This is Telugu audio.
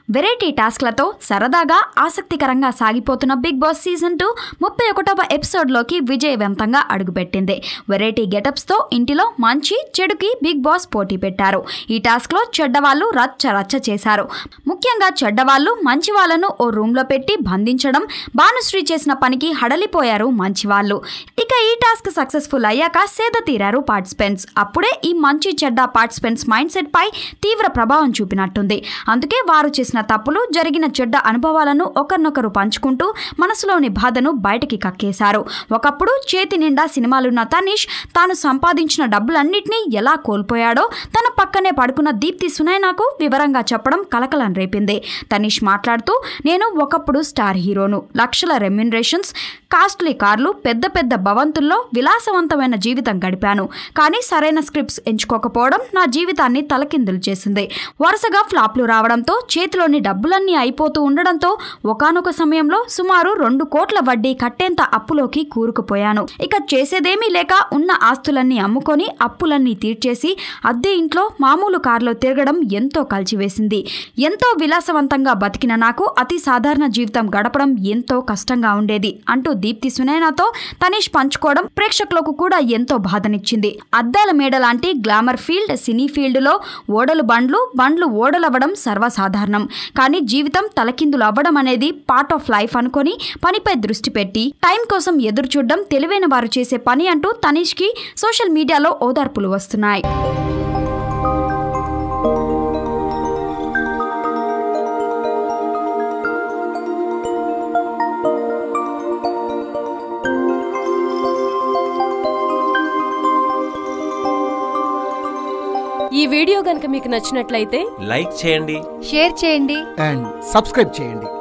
వెరైటీ టాస్క్లతో సరదాగా ఆసక్తికరంగా సాగిపోతున్న బిగ్ బాస్ సీజన్ టూ ముప్పై ఒకటవ ఎపిసోడ్లోకి విజయవంతంగా అడుగుపెట్టింది వెరైటీ గెటప్స్తో ఇంటిలో మంచి చెడుకి బిగ్ బాస్ పోటీ పెట్టారు ఈ టాస్క్లో చెడ్డవాళ్ళు రచ్చ రచ్చ చేశారు ముఖ్యంగా చెడ్డవాళ్ళు మంచి వాళ్ళను ఓ రూమ్లో పెట్టి బంధించడం భానుశ్రీ చేసిన పనికి హడలిపోయారు మంచి వాళ్ళు ఇక ఈ టాస్క్ సక్సెస్ఫుల్ అయ్యాక సేద తీరారు పార్టిసిపెంట్స్ అప్పుడే ఈ మంచి చెడ్డ పార్టిసిపెంట్స్ మైండ్ సెట్ పై తీవ్ర ప్రభావం చూపినట్టుంది అందుకే వారు చేసిన తప్పులు జరిగిన చెడ్డ అనుభవాలను ఒకరినొకరు పంచుకుంటూ మనసులోని బాధను బయటికి కక్కేశారు ఒకప్పుడు చేతి నిండా సినిమాలున్న తనీష్ తాను సంపాదించిన డబ్బులన్నింటినీ ఎలా కోల్పోయాడో తన పక్కనే పడుకున్న దీప్తి సునైనాకు వివరంగా చెప్పడం కలకలం రేపింది తనీష్ మాట్లాడుతూ నేను ఒకప్పుడు స్టార్ హీరోను లక్షల రెమ్యునరేషన్స్ కాస్ట్లీ కార్లు పెద్ద పెద్ద భవంతుల్లో విలాసవంతమైన జీవితం గడిపాను కానీ సరైన స్క్రిప్ట్స్ ఎంచుకోకపోవడం నా జీవితాన్ని తలకిందులు చేసింది వరుసగా ఫ్లాప్లు రావడంతో చేతిలోని డబ్బులన్నీ అయిపోతూ ఉండడంతో ఒకానొక సమయంలో సుమారు రెండు కోట్ల వడ్డీ కట్టేంత అప్పులోకి కూరుకుపోయాను ఇక చేసేదేమీ లేక ఉన్న ఆస్తులన్నీ అమ్ముకొని అప్పులన్నీ తీర్చేసి అద్దె ఇంట్లో మామూలు కారులో తిరగడం ఎంతో కలిచివేసింది ఎంతో విలాసవంతంగా బతికిన నాకు అతి సాధారణ జీవితం గడపడం ఎంతో కష్టంగా ఉండేది అంటూ దీప్తి సునైనాతో తనీష్ పంచుకోవడం ప్రేక్షకులకు కూడా ఎంతో బాధనిచ్చింది అద్దాల మేడ లాంటి గ్లామర్ ఫీల్డ్ సినీ ఫీల్డ్లో ఓడలు బండ్లు బండ్లు ఓడలవ్వడం సర్వసాధారణం కానీ జీవితం తలకిందులు అవ్వడం అనేది పార్ట్ ఆఫ్ లైఫ్ అనుకొని పనిపై దృష్టి పెట్టి టైం కోసం ఎదురు చూడడం తెలివైన వారు చేసే పని అంటూ తనీష్కి సోషల్ మీడియాలో ఓదార్పులు వస్తున్నాయి ఈ వీడియో గనుక మీకు నచ్చినట్లయితే లైక్ చేయండి షేర్ చేయండి అండ్ సబ్స్క్రైబ్ చేయండి